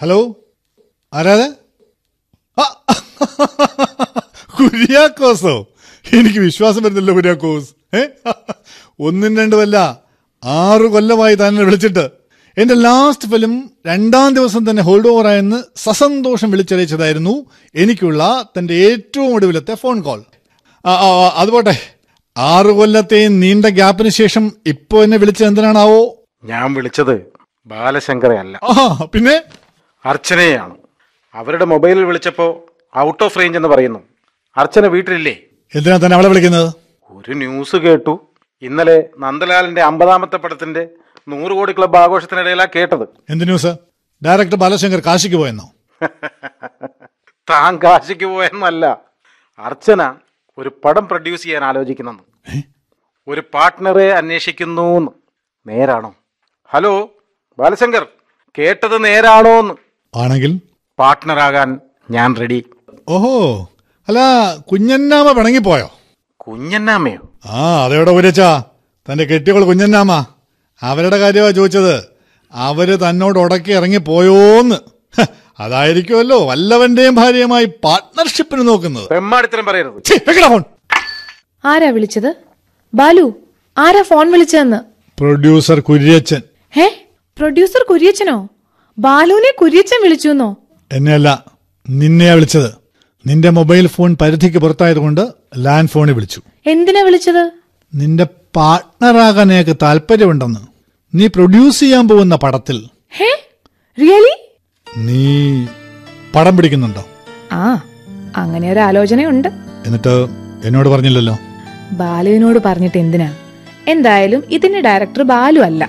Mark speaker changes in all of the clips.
Speaker 1: Hello ആരാത് ആ, കുര്യാക്കോസോ എനിക്ക് വിശ്വാസം വരുന്നില്ല കുര്യാക്കോസ് ഏ ഒന്നും രണ്ടുമല്ല ആറു കൊല്ലമായി തന്നെ വിളിച്ചിട്ട് എന്റെ ലാസ്റ്റ് ഫിലിം രണ്ടാം ദിവസം തന്നെ ഹോൾഡ് ഓവർ ആയെന്ന് സസന്തോഷം വിളിച്ചറിയിച്ചതായിരുന്നു എനിക്കുള്ള തന്റെ ഏറ്റവും ഒടുവിലത്തെ ഫോൺ കോൾ ആ, ആ, ആ, അത് പോട്ടെ ആറു കൊല്ലത്തെയും നീണ്ട ഗ്യാപ്പിന് ശേഷം ഇപ്പൊ എന്നെ വിളിച്ചത് എന്തിനാണാവോ
Speaker 2: ഞാൻ വിളിച്ചത് ബാലശങ്കറെ അല്ല
Speaker 1: ആ പിന്നെ
Speaker 2: അർച്ചനയാണ് അവരുടെ മൊബൈലിൽ വിളിച്ചപ്പോ ഔട്ട് ഓഫ് റേഞ്ച് എന്ന് പറയുന്നു അർച്ചന വീട്ടിലില്ലേ
Speaker 1: എന്തിനാ തന്നെ അവളെ വിളിക്കുന്നത്
Speaker 2: ഒരു ന്യൂസ് കേട്ടു ഇന്നലെ നന്ദലാലിന്റെ അമ്പതാമത്തെ പടത്തിന്റെ നൂറ് കോടി ക്ലബ്ബ് ആഘോഷത്തിനിടയിലാ കേട്ടത്
Speaker 1: എന്ത് ന്യൂസ് ഡയറക്ടർ ബാലശങ്കർ കാശിക്ക് പോയെന്നോ
Speaker 2: താൻ കാശിക്ക് പോയെന്നല്ല അർച്ചന ഒരു പടം പ്രൊഡ്യൂസ് ചെയ്യാൻ ആലോചിക്കുന്നെന്ന്
Speaker 1: ഏ?
Speaker 2: ഒരു പാർട്ട്ണറെ അന്വേഷിക്കുന്നു നേരാണോ ഹലോ ബാലശങ്കർ കേട്ടത് നേരാണോന്ന്
Speaker 1: ആണെങ്കിൽ
Speaker 2: പാർട്ട്ണറാകാൻ ഞാൻ റെഡി
Speaker 1: ഓഹോ അല്ല കുഞ്ഞന്നാമ പിണങ്ങിപ്പോയോ
Speaker 2: കുഞ്ഞന്നാമയോ
Speaker 1: ആ അതെവിടെ ഉരച്ചാ തന്റെ കെട്ടിയോൾ കുഞ്ഞന്നാമ അവരുടെ കാര്യമാ ചോദിച്ചത് അവര് തന്നോട് ഉടക്കി ഇറങ്ങിപ്പോയോന്ന് ഹ, അതായിരിക്കുമല്ലോ വല്ലവന്റെയും ഭാര്യയുമായി പാർട്ട്ണർഷിപ്പിന് നോക്കുന്നത്
Speaker 2: പെമ്മാടിത്തരം പറയരുത്
Speaker 1: ഛീ, വെക്കടാ ഫോൺ
Speaker 3: ആരാ വിളിച്ചത് ബാലു ആരാ ഫോൺ വിളിച്ചതെന്ന്
Speaker 1: പ്രൊഡ്യൂസർ കുര്യച്ചൻ
Speaker 3: ഹേ പ്രൊഡ്യൂസർ കുര്യച്ചനോ ബാലുവിനെ കുര്യച്ചൻ വിളിച്ചു എന്നോ
Speaker 1: എന്നെയല്ല നിന്നെയാ വിളിച്ചത് നിന്റെ മൊബൈൽ ഫോൺ പരിധിക്ക് പുറത്തായതുകൊണ്ട് ലാൻഡ് ഫോണിൽ വിളിച്ചു
Speaker 3: എന്തിനാ വിളിച്ചത്
Speaker 1: നിന്റെ പാർട്ട്ണറാകാൻ എനിക്ക് താല്പര്യമുണ്ടെന്ന് നീ പ്രൊഡ്യൂസ് ചെയ്യാൻ പോകുന്ന പടത്തിൽ
Speaker 3: ഹേ റിയലി
Speaker 1: നീ പടം പിടിക്കുന്നുണ്ടോ
Speaker 3: ആ അങ്ങനെ ഒരു ആലോചനയുണ്ട്
Speaker 1: എന്നിട്ട് എന്നോട് പറഞ്ഞില്ലല്ലോ
Speaker 3: ബാലുവിനോട് പറഞ്ഞിട്ട് എന്തിനാ എന്തായാലും ഇതിന്റെ ഡയറക്ടർ ബാലു അല്ല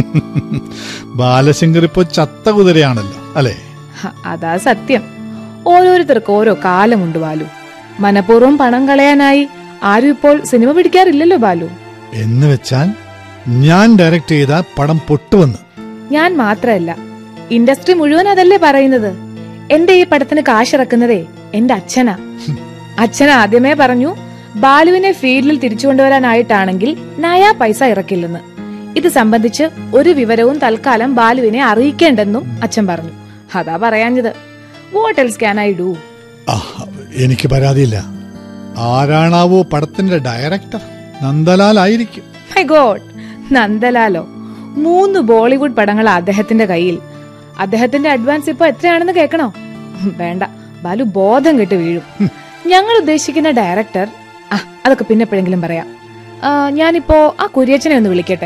Speaker 1: ബാലശങ്കർ ഇപ്പോ ചത്ത കുതിരയാണല്ലോ അല്ലെ
Speaker 3: ഹ, അതാ സത്യം ഓരോരുത്തർക്ക് ഓരോ കാലമുണ്ട് ബാലു മനഃപൂർവ്വം പണം കളയാനായി ആരും ഇപ്പോൾ സിനിമ പിടിക്കാറില്ലല്ലോ ബാലു
Speaker 1: എന്ന് വെച്ചാൽ ഞാൻ ഡയറക്ട് ചെയ്ത പടം പൊട്ടുവന്ന്
Speaker 3: ഞാൻ മാത്രല്ല ഇൻഡസ്ട്രി മുഴുവൻ അതല്ലേ പറയുന്നത് എന്റെ ഈ പടത്തിന് കാശിറക്കുന്നതേ എന്റെ അച്ഛനാ അച്ഛൻ ആദ്യമേ പറഞ്ഞു ബാലുവിനെ ഫീൽഡിൽ തിരിച്ചു കൊണ്ടുവരാനായിട്ടാണെങ്കിൽ നയാ പൈസ ഇറക്കില്ലെന്ന് ഇത് സംബന്ധിച്ച് ഒരു വിവരവും തൽക്കാലം ബാലുവിനെ അറിയിക്കേണ്ടെന്നും അച്ഛൻ പറഞ്ഞു അതാ പറയാഞ്ഞത് what else can I do
Speaker 1: ആ, എനിക്ക് പരാതിയില്ല ആരാണാവോ പടത്തിന്റെ ഡയറക്ടർ നന്ദലാൽ ആയിരിക്കും
Speaker 3: മൈ ഗോഡ് നന്ദലാലോ മൂന്ന് ബോളിവുഡ് പടങ്ങൾ അദ്ദേഹത്തിന്റെ കയ്യിൽ അദ്ദേഹത്തിന്റെ അഡ്വാൻസ് ഇപ്പൊ എത്രയാണെന്ന് കേൾക്കണോ വേണ്ട ബാലു ബോധം കെട്ട് വീഴും ഞങ്ങൾ ഉദ്ദേശിക്കുന്ന ഡയറക്ടർ ആ അതൊക്കെ പിന്നെ എപ്പോഴെങ്കിലും പറയാം ആ, ഞാനിപ്പോ ആ കുര്യച്ചനെ ഒന്ന് വിളിക്കട്ടെ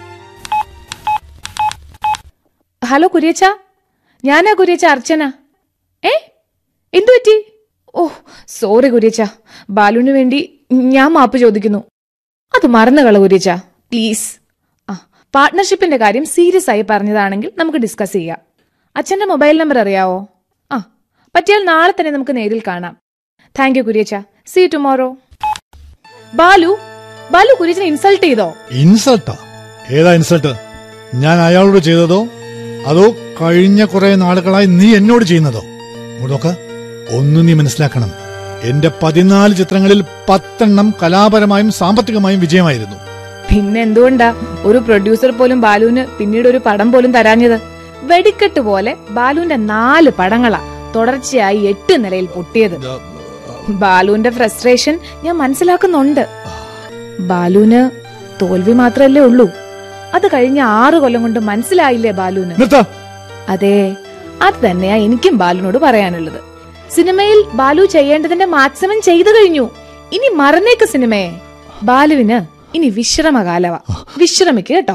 Speaker 3: ഹലോ കുര്യച്ച ഞാനാ കുര്യച്ച അർച്ചന ഏ എന്തു പറ്റി ഓ സോറി കുര്യച്ച ബാലുവിന് വേണ്ടി ഞാൻ മാപ്പ് ചോദിക്കുന്നു അത് മറന്നു കള കുര്യച്ച പ്ലീസ് ആ പാർട്ട്ണർഷിപ്പിന്റെ കാര്യം സീരിയസ് ആയി പറഞ്ഞതാണെങ്കിൽ നമുക്ക് ഡിസ്കസ് ചെയ്യാം അച്ഛന്റെ മൊബൈൽ നമ്പർ അറിയാവോ ആ പറ്റിയാൽ നാളെ തന്നെ നമുക്ക് നേരിൽ കാണാം താങ്ക് യു കുര്യച്ച സീ ടുമോറോ ബാലു ബാലു കുര്യച്ചനെ ഇൻസൾട്ട് ചെയ്തോ
Speaker 1: ഇൻസൾട്ടാ ഏതാ ഇൻസൾട്ട് ഞാൻ അയാളോട് ചെയ്തതോ അതോ കഴിഞ്ഞ കുറെ നാളുകളായി നീ എന്നോട് ചെയ്യുന്നതോ നോക്ക ഒന്ന് നീ മനസ്സിലാക്കണം എന്റെ പതിനാല് ചിത്രങ്ങളിൽ പത്തെണ്ണം കലാപരമായും സാമ്പത്തികമായും വിജയമായിരുന്നു
Speaker 3: പിന്നെ എന്തുകൊണ്ടാ ഒരു പ്രൊഡ്യൂസർ പോലും ബാലുവിന് പിന്നീട് ഒരു പടം പോലും തരാഞ്ഞത് വെടിക്കെട്ട് പോലെ ബാലുവിന്റെ നാല് പടങ്ങളാ തുടർച്ചയായി എട്ട് നിലയിൽ പൊട്ടിയത് ബാലുവിന്റെ ഫ്രസ്ട്രേഷൻ ഞാൻ മനസ്സിലാക്കുന്നുണ്ട് ബാലുവിന് തോൽവി മാത്രല്ലേ ഉള്ളൂ അത് കഴിഞ്ഞ ആറു കൊല്ലം കൊണ്ട് മനസ്സിലായില്ലേ ബാലുവിന്
Speaker 1: നിർത്ത
Speaker 3: അതെ അത് തന്നെയാ എനിക്കും ബാലുവിനോട് പറയാനുള്ളത് സിനിമയിൽ ബാലു ചെയ്യേണ്ടതിന്റെ മാക്സിമം ചെയ്തു കഴിഞ്ഞു ഇനി മറന്നേക്ക് സിനിമയെ ബാലുവിന് ഇനി വിശ്രമകാലവാ വിശ്രമിക്ക് കേട്ടോ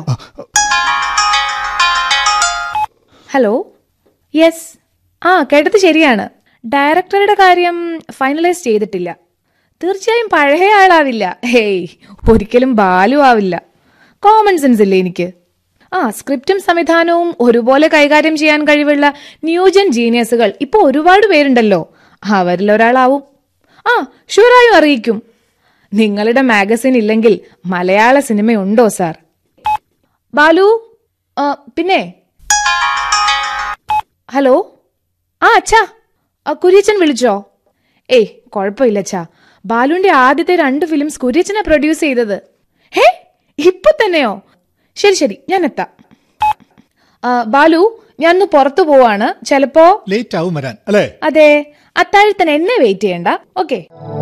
Speaker 3: ഹലോ യെസ് ആ കേട്ടത് ശരിയാണ് ഡയറക്ടറുടെ കാര്യം ഫൈനലൈസ് ചെയ്തിട്ടില്ല തീർച്ചയായും പഴയ ആളാവില്ല ഹേയ് ഒരിക്കലും ബാലു ആവില്ല കോമൺ സെൻസ് ഇല്ലേ എനിക്ക് ആ സ്ക്രിപ്റ്റും സംവിധാനവും ഒരുപോലെ കൈകാര്യം ചെയ്യാൻ കഴിവുള്ള ന്യൂജൻ ജീനിയസുകൾ ഇപ്പൊ ഒരുപാട് പേരുണ്ടല്ലോ അവരിൽ ഒരാളാവും ആ ഷുവറായും അറിയിക്കും നിങ്ങളുടെ മാഗസിൻ ഇല്ലെങ്കിൽ മലയാള സിനിമയുണ്ടോ സാർ ബാലു ആ, പിന്നെ ഹലോ ആ അച്ഛാ ആ, കുര്യച്ചൻ വിളിച്ചോ ഏയ് കുഴപ്പമില്ല അച്ഛാ ബാലുവിന്റെ ആദ്യത്തെ രണ്ട് ഫിലിംസ് കുര്യച്ചനെ പ്രൊഡ്യൂസ് ചെയ്തത് ഹേ ഇപ്പൊ തന്നെയോ ശരി ശരി ഞാൻ എത്താം ആ, ബാലു ഞാൻ ഒന്ന് പുറത്തു പോവാണ് ചിലപ്പോ
Speaker 1: ലേറ്റ് ആവും വരാൻ അല്ലേ
Speaker 3: അതെ അത്താഴത്തിന് എന്നെ വെയിറ്റ് ചെയ്യണ്ട ഓക്കെ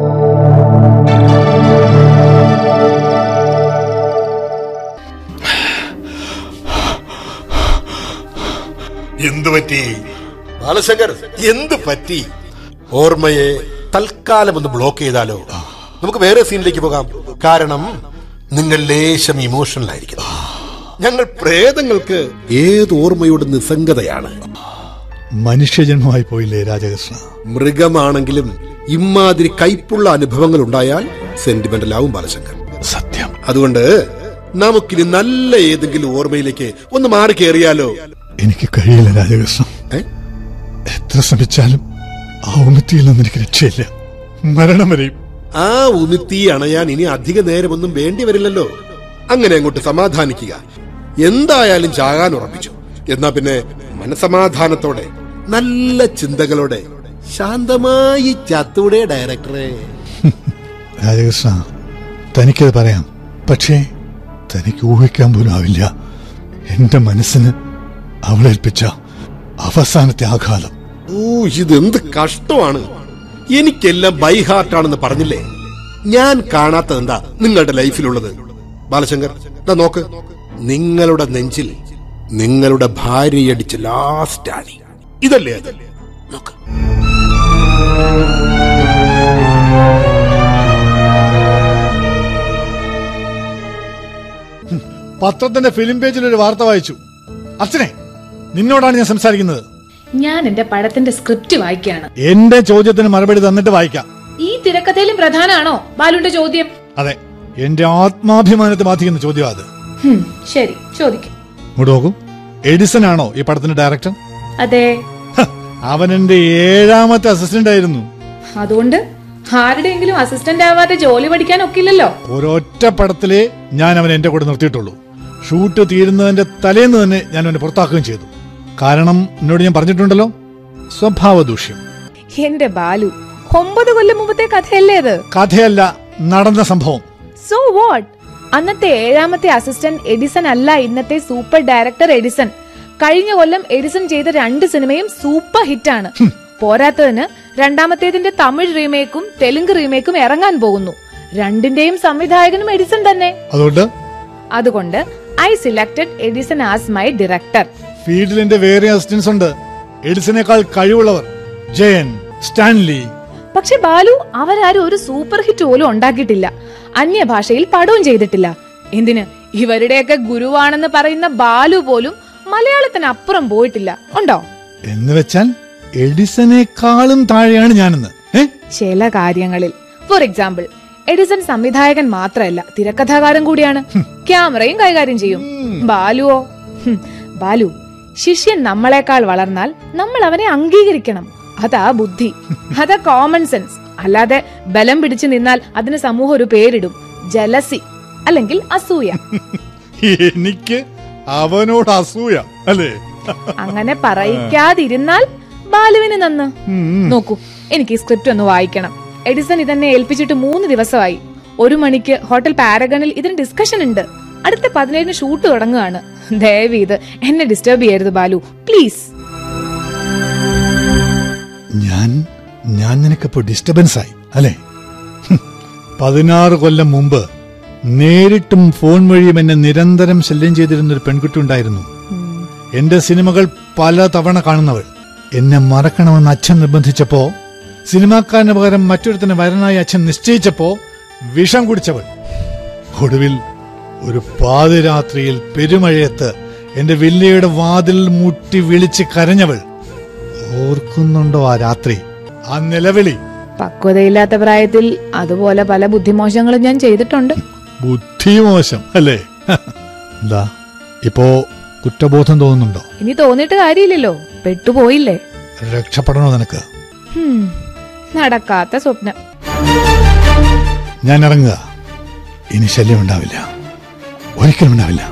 Speaker 4: എന്തു പറ്റി ബാലശങ്കർ എന്ത് പറ്റി ഓർമ്മയെ തൽക്കാലം ഒന്ന് ബ്ലോക്ക് ചെയ്താലോ നമുക്ക് വേറെ സീനിലേക്ക് പോകാം കാരണം നിങ്ങൾ ലേശം ഇമോഷണൽ ആയിരിക്കുന്നു ഞങ്ങൾ പ്രേതങ്ങൾക്ക് ഏത് ഓർമ്മയുടെ നിസ്സംഗതയാണ്
Speaker 1: മനുഷ്യജന്മമായി പോയില്ലേ രാജകൃഷ്ണ
Speaker 4: മൃഗമാണെങ്കിലും ഇമാതിരി കൈപ്പുള്ള അനുഭവങ്ങൾ ഉണ്ടായാൽ സെന്റിമെന്റൽ ആവും ബാലശങ്കർ
Speaker 1: സത്യം
Speaker 4: അതുകൊണ്ട് നമുക്കിനി നല്ല ഏതെങ്കിലും ഓർമ്മയിലേക്ക് ഒന്ന് മാറി കയറിയാലോ
Speaker 1: എനിക്ക് കഴിയില്ല രാജകൃഷ്ണ
Speaker 4: ഏ?
Speaker 1: എത്ര ശ്രമിച്ചാലും ആ ഉമിത്തിയിൽ നിന്ന് എനിക്ക് രക്ഷയില്ല മരണം വരെയും
Speaker 4: ആ ഉമിത്തി അണയാൻ ഇനി അധിക നേരമൊന്നും വേണ്ടി വരില്ലല്ലോ അങ്ങനെ അങ്ങോട്ട് സമാധാനിക്കുക എന്തായാലും ചാകാൻ ഉറപ്പിച്ചു എന്നാ പിന്നെ മനസമാധാനത്തോടെ നല്ല ചിന്തകളോടെ ശാന്തമായി ചത്തൂടെ ഡയറക്ടറെ
Speaker 1: രാജകൃഷ്ണ തനിക്കത് പറയാം പക്ഷേ തനിക്ക് ഊഹിക്കാൻ പോലും ആവില്ല എന്റെ മനസ്സിന് അവളേൽപ്പിച്ച അവസാനത്തെ ആഘാതം
Speaker 4: ഓ ഇതെന്ത് കഷ്ടമാണ് എനിക്കെല്ലാം ബൈ ഹാർട്ടാണെന്ന് പറഞ്ഞില്ലേ ഞാൻ കാണാത്തത് എന്താ നിങ്ങളുടെ ലൈഫിലുള്ളത് ബാലശങ്കർ ദാ നോക്ക് നിങ്ങളുടെ നെഞ്ചിൽ നിങ്ങളുടെ ഭാര്യയടിച്ച ലാസ്റ്റ് ആണി ഇതല്ലേ അത് നോക്ക്
Speaker 1: പത്രത്തിന്റെ ഫിലിം പേജിൽ ഒരു വാർത്ത വായിച്ചു അച്ഛനെ നിന്നോടാണ് ഞാൻ സംസാരിക്കുന്നത്
Speaker 3: ഞാൻ എന്റെ പടത്തിന്റെ സ്ക്രിപ്റ്റ് വായിക്കാണ്
Speaker 1: എന്റെ ചോദ്യത്തിന് മറുപടി തന്നിട്ട് വായിക്കാം
Speaker 3: ഈ തിരക്കഥയിലും പ്രധാനാണോ ബാലുവിന്റെ ചോദ്യം
Speaker 1: അതെ എന്റെ ആത്മാഭിമാനത്തെ ബാധിക്കുന്ന ചോദ്യം അത്
Speaker 3: ഹും, ശരി ചോദിക്കും
Speaker 1: ഇങ്ങോട്ട് നോക്കൂ എഡിസൺ ആണോ ഈ പടത്തിന്റെ ഡയറക്ടർ
Speaker 3: അതെ
Speaker 1: ഹ, അവൻ എന്റെ ഏഴാമത്തെ അസിസ്റ്റന്റ് ആയിരുന്നു
Speaker 3: അതുകൊണ്ട് ആരുടെയെങ്കിലും അസിസ്റ്റന്റ് ആവാതെ ജോലി പഠിക്കാൻ ഒക്കില്ലല്ലോ
Speaker 1: ഒരൊറ്റ പടത്തിലേ ഞാൻ അവൻ എന്റെ കൂടെ നിർത്തിയിട്ടുള്ളൂ ഷൂട്ട് തീരുന്നതിന്റെ തലേന്ന് തന്നെ ഞാൻ അവനെ പുറത്താക്കുകയും ചെയ്തു കാരണം എന്നോട് ഞാൻ പറഞ്ഞിട്ടുണ്ടല്ലോ സ്വഭാവ ദൂഷ്യം
Speaker 3: എന്റെ ബാലു ഒമ്പത് കൊല്ലം മുമ്പത്തെ കഥയല്ലേ അത്
Speaker 1: കഥയല്ല നടന്ന സംഭവം
Speaker 3: സോ വാട്ട് അന്നത്തെ ഏഴാമത്തെ അസിസ്റ്റന്റ് എഡിസൺ അല്ല ഇന്നത്തെ സൂപ്പർ ഡയറക്ടർ എഡിസൺ കഴിഞ്ഞ കൊല്ലം എഡിസൺ ചെയ്ത രണ്ട് സിനിമയും സൂപ്പർ ഹിറ്റാണ് പോരാത്തതിന് രണ്ടാമത്തേതിന്റെ തമിഴ് റീമേക്കും തെലുങ്ക് റീമേക്കും ഇറങ്ങാൻ പോകുന്നു രണ്ടിന്റെയും സംവിധായകനും എഡിസൺ തന്നെ
Speaker 1: അതുകൊണ്ട്
Speaker 3: അതുകൊണ്ട് I selected Edison as my director
Speaker 1: ഫീൽഡിൽ എന്റെ വേറെ അസിസ്റ്റൻസ് ഉണ്ട് എഡിസനേക്കാൾ കഴിവുള്ളവർ ജയൻ സ്റ്റാൻലി
Speaker 3: പക്ഷെ ബാലു അവരാരും ഒരു സൂപ്പർ ഹിറ്റ് പോലും ഉണ്ടാക്കിയിട്ടില്ല അന്യഭാഷയിൽ പടവും ചെയ്തിട്ടില്ല എന്തിന് ഇവരുടെയൊക്കെ ഗുരുവാണെന്ന് പറയുന്ന ബാലു പോലും മലയാളത്തിന് അപ്പുറം പോയിട്ടില്ല ഉണ്ടോ
Speaker 1: എന്ന് വെച്ചാൽ എഡിസനേക്കാളും താഴെയാണ് ഞാനെന്ന് ഏ
Speaker 3: ചില കാര്യങ്ങളിൽ ഫോർ എക്സാമ്പിൾ എഡിസൺ സംവിധായകൻ മാത്രമല്ല തിരക്കഥാകാരൻ കൂടിയാണ് ക്യാമറയും കൈകാര്യം ചെയ്യും ബാലുവോ ഹും, ബാലു ശിഷ്യൻ നമ്മളെക്കാൾ വളർന്നാൽ നമ്മൾ അവനെ അംഗീകരിക്കണം അതാ ബുദ്ധി അതാ കോമൺ സെൻസ് അല്ലാതെ ബലം പിടിച്ചു നിന്നാൽ അതിന് സമൂഹം ഒരു പേരിടും ജലസി അല്ലെങ്കിൽ അസൂയ
Speaker 1: എനിക്ക് അവനോട് അസൂയ അല്ലേ
Speaker 3: അങ്ങനെ പറയിക്കാതിരുന്നാൽ ബാലുവിന് നന്ന് നോക്കൂ എനിക്ക് ഈ സ്ക്രിപ്റ്റ് ഒന്ന് വായിക്കണം എഡിസൺ ഇതെന്നെ ഏൽപ്പിച്ചിട്ട് മൂന്ന് ദിവസമായി ഒരു മണിക്ക് ഹോട്ടൽ പാരഗണിൽ ഇതിന് ഡിസ്കഷൻ ഉണ്ട് അടുത്ത പതിനേഴിന് ഷൂട്ട് തുടങ്ങുകയാണ് ദയവ് ഇത് എന്നെ ഡിസ്റ്റർബ് ചെയ്യരുത് ബാലു പ്ലീസ്
Speaker 1: ഞാൻ ഞാൻ നിനക്കപ്പോ ഡിസ്റ്റർബൻസ് ആയി അല്ലേ ഹും. പതിനാറ് കൊല്ലം മുമ്പ് നേരിട്ടും ഫോൺ വഴിയും എന്നെ നിരന്തരം ശല്യം ചെയ്തിരുന്ന ഒരു പെൺകുട്ടി ഉണ്ടായിരുന്നു എന്റെ സിനിമകൾ പല തവണ കാണുന്നവൾ എന്നെ മറക്കണമെന്ന് അച്ഛൻ നിർബന്ധിച്ചപ്പോ സിനിമാക്കാരന് പകരം മറ്റൊരുത്തനെ വരനായി അച്ഛൻ നിശ്ചയിച്ചപ്പോ വിഷം കുടിച്ചവൾ ഒടുവിൽ ഒരു പാതിരാത്രിയിൽ പെരുമഴയത്ത് എന്റെ വില്ലയുടെ വാതിൽ മുട്ടി വിളിച്ച് കരഞ്ഞവൾ ഓർക്കുന്നുണ്ടോ ആ രാത്രി ആ നിലവിളി
Speaker 3: പക്വതയില്ലാത്ത പ്രായത്തിൽ അതുപോലെ പല ബുദ്ധിമോശങ്ങളും ഞാൻ ചെയ്തിട്ടുണ്ട്
Speaker 1: ബുദ്ധിമോശം അല്ലേ എന്താ ഇപ്പോ കുറ്റബോധം തോന്നുന്നുണ്ടോ
Speaker 3: ഇനി തോന്നിയിട്ട് കാര്യമില്ലല്ലോ പെട്ടുപോയില്ലേ
Speaker 1: രക്ഷപ്പെടണോ നിനക്ക്
Speaker 3: ഹും, നടക്കാത്ത സ്വപ്നം
Speaker 1: ഞാൻ ഇറങ്ങുക ഇനി ശല്യം ഉണ്ടാവില്ല ഒരിക്കലും ഉണ്ടാവില്ല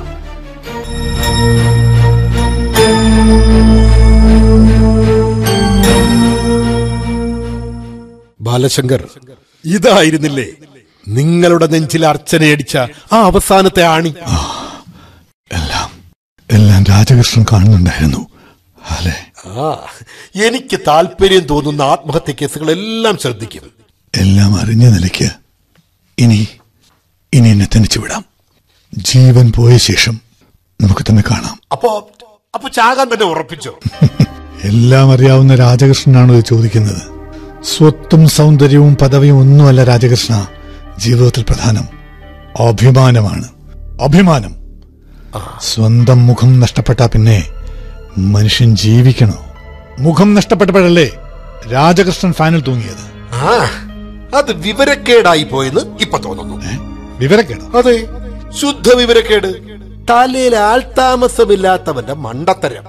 Speaker 4: ബാലശങ്കർ ഇതായിരുന്നില്ലേ നിങ്ങളുടെ നെഞ്ചിൽ അർച്ചനയടിച്ച ആ അവസാനത്തെ ആണി
Speaker 1: എല്ലാം എല്ലാം രാജകൃഷ്ണൻ കാണുന്നുണ്ടായിരുന്നു അല്ലേ
Speaker 4: ആ എനിക്ക് താല്പര്യം തോന്നുന്ന ആത്മഹത്യ കേസുകളെല്ലാം ശ്രദ്ധിക്കും
Speaker 1: എല്ലാം അറിഞ്ഞ നിലയ്ക്ക് ഇനി ഇനി എന്നെ തനിച്ചു വിടാം ജീവൻ പോയ ശേഷം നമുക്ക് തന്നെ കാണാം
Speaker 4: അപ്പോ അപ്പൊ ചാകാൻ തന്നെ ഉറപ്പിച്ചോ
Speaker 1: എല്ലാം അറിയാവുന്ന രാജകൃഷ്ണനാണോ ഇത് ചോദിക്കുന്നത് സ്വത്തും സൗന്ദര്യവും പദവിയും ഒന്നുമല്ല രാജകൃഷ്ണ ജീവിതത്തിൽ പ്രധാനം അഭിമാനമാണ് അഭിമാനം സ്വന്തം മുഖം നഷ്ടപ്പെട്ട പിന്നെ മനുഷ്യൻ ജീവിക്കണോ മുഖം നഷ്ടപ്പെട്ടപ്പോഴല്ലേ രാജകൃഷ്ണൻ ഫാനിൽ തൂങ്ങിയത്
Speaker 4: ആ അത് വിവരക്കേടായി പോയെന്ന് ഇപ്പൊ തോന്നുന്നു
Speaker 1: ഏ? വിവരക്കേടോ
Speaker 4: അതെ ശുദ്ധ വിവരക്കേട് തലയിൽ ആൾതാമസമില്ലാത്തവന്റെ മണ്ടത്തരം